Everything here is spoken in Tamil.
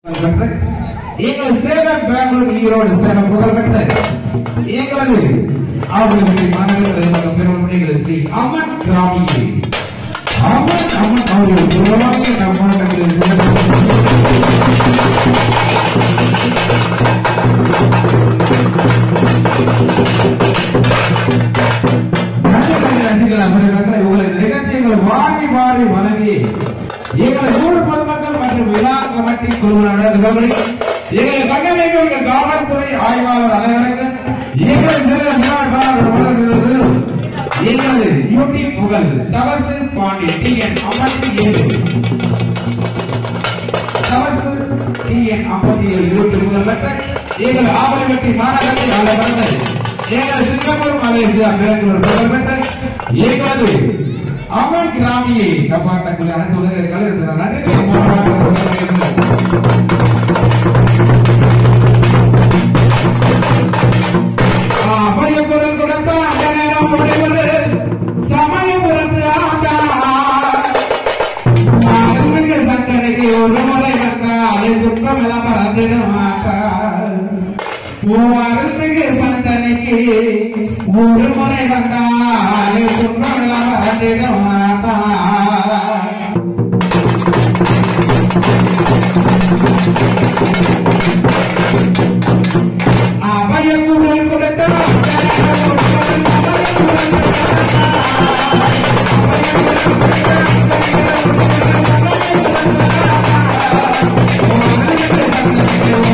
பெற்ற எங்களது சேலம் பெங்களூர் ஈரோடு சேலம் புகழ்பெற்ற எங்களது ஆவணப்பட்டி மாநகர பெருமக்கள் எங்களது ஸ்ரீ அம்மன் கிராமிகி அம்மன் அம்மன் அவர்கள் உருவாகிய நம் வாரி வாரி வணங்கி எங்களை ஊர் பொதுமக்கள் மற்றும் விழா கமிட்டி குழுவினர்கள் எங்களை கண்ணமைக்க காவல்துறை ஆய்வாளர் அனைவருக்கும் எங்களை சிறந்த மேலாளர் வழங்குகிறது எங்களது யூடியூப் புகழ் தவசு பாண்டி டி என் ஐம்பத்தி ஏழு தவசு டி என் ஐம்பத்தி ஏழு யூடியூப் புகழ் பெற்ற எங்கள் ஆவணப்பட்டி மாநகரத்தில் நல்ல வந்த எங்கள் சிங்கப்பூர் மலேசியா பெங்களூர் புகழ் பெற்ற எங்களது அம்மன் கிராமியை காப்பாற்றக்கூடிய அனைத்து உலக கலைஞர் நன்றி அபய குரல் கொடுத்த அந்த நேரம் முடிவது சமயபுரத்து ஆண்டா அருமைக்கு சங்கரைக்கு ஒரு முறை வந்தா அதை துன்பம் எல்லாம் மறந்துடும் மாட்டா அருமைக்கு சந்தனைக்கு ஒரு முறை வந்தா அதை துன்பம் எல்லாம் மறந்துடும் மாட்டா அபய குரல் கொடுத்த ஒரு